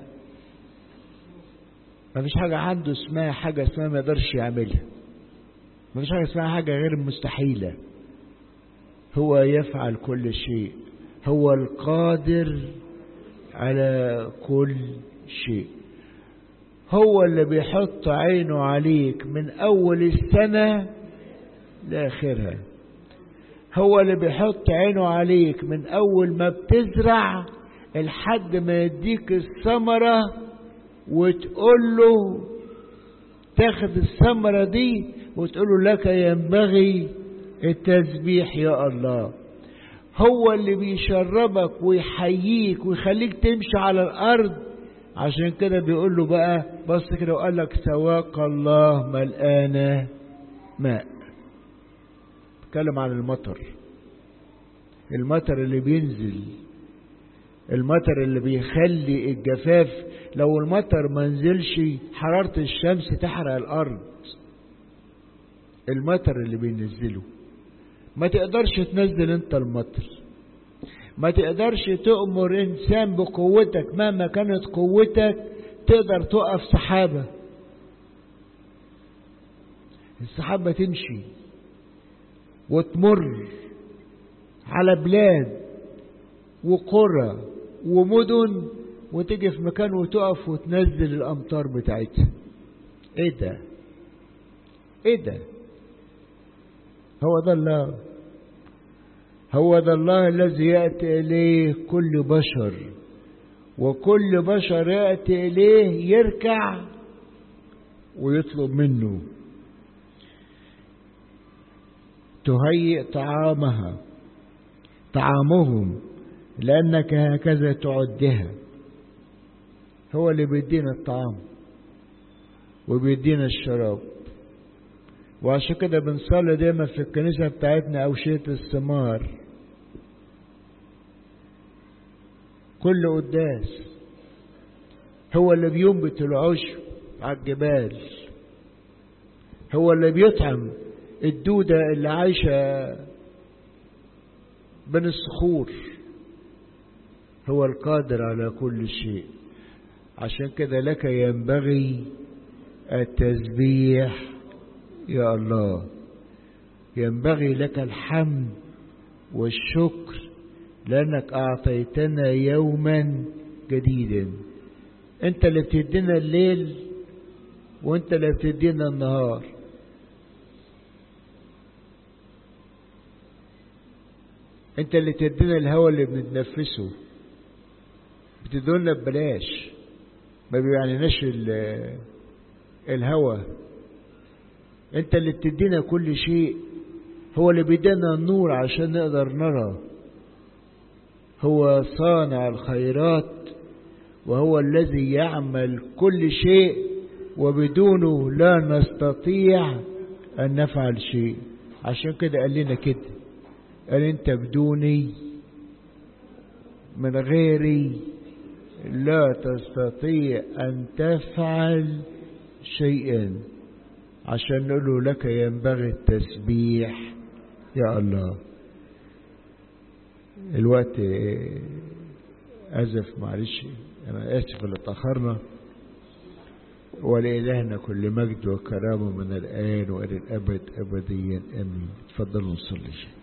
مفيش حاجة عنده اسمها حاجة اسمها ما يقدرش يعملها مفيش حاجة اسمها حاجة غير مستحيلة هو يفعل كل شيء هو القادر على كل شيء هو اللي بيحط عينه عليك من أول السنة لآخرها هو اللي بيحط عينه عليك من أول ما بتزرع لحد ما يديك الثمرة وتقول له تاخد الثمرة دي وتقول له لك ينبغي التسبيح يا الله هو اللي بيشربك ويحييك ويخليك تمشي على الأرض عشان كده بيقول له بقى بص كده وقال لك سواق الله ملقانة ماء بتكلم عن المطر المطر اللي بينزل المطر اللي بيخلي الجفاف لو المطر ما نزلش حرارة الشمس تحرق الأرض المطر اللي بينزله ما تقدرش تنزل انت المطر ما تقدرش تأمر إنسان بقوتك مهما كانت قوتك تقدر تقف سحابة السحابة تمشي وتمر على بلاد وقرى ومدن وتيجي في مكان وتقف وتنزل الأمطار بتاعتها ايه ده ايه ده هو ده الله هو ده الله الذي يأتي إليه كل بشر وكل بشر يأتي إليه يركع ويطلب منه تهيئ طعامها طعامهم لأنك هكذا تعدها هو اللي بيدينا الطعام وبيدينا الشراب وعشان كده بنصلي دايما في الكنيسة بتاعتنا أوشية الثمار كل قداس هو اللي بينبت العشب على الجبال هو اللي بيطعم الدودة اللي عايشة بين الصخور هو القادر على كل شيء عشان كده لك ينبغي التسبيح يا الله ينبغي لك الحمد والشكر لأنك أعطيتنا يوما جديدا أنت اللي بتدينا الليل وأنت اللي بتدينا النهار أنت اللي بتدينا الهواء اللي بنتنفسه بتدولنا ببلاش ما بيعنيناش الهواء انت اللي بتدينا كل شيء هو اللي بيدينا النور عشان نقدر نرى هو صانع الخيرات وهو الذي يعمل كل شيء وبدونه لا نستطيع أن نفعل شيء عشان كده قال لنا كده قال انت بدوني من غيري لا تستطيع أن تفعل شيئا عشان نقول لك ينبغي التسبيح يا الله الوقت أزف معلش أنا آسف اللي اتأخرنا ولإلهنا كل مجد وكرامة من الآن وإلى الأبد أبديا آمين تفضلوا نصلي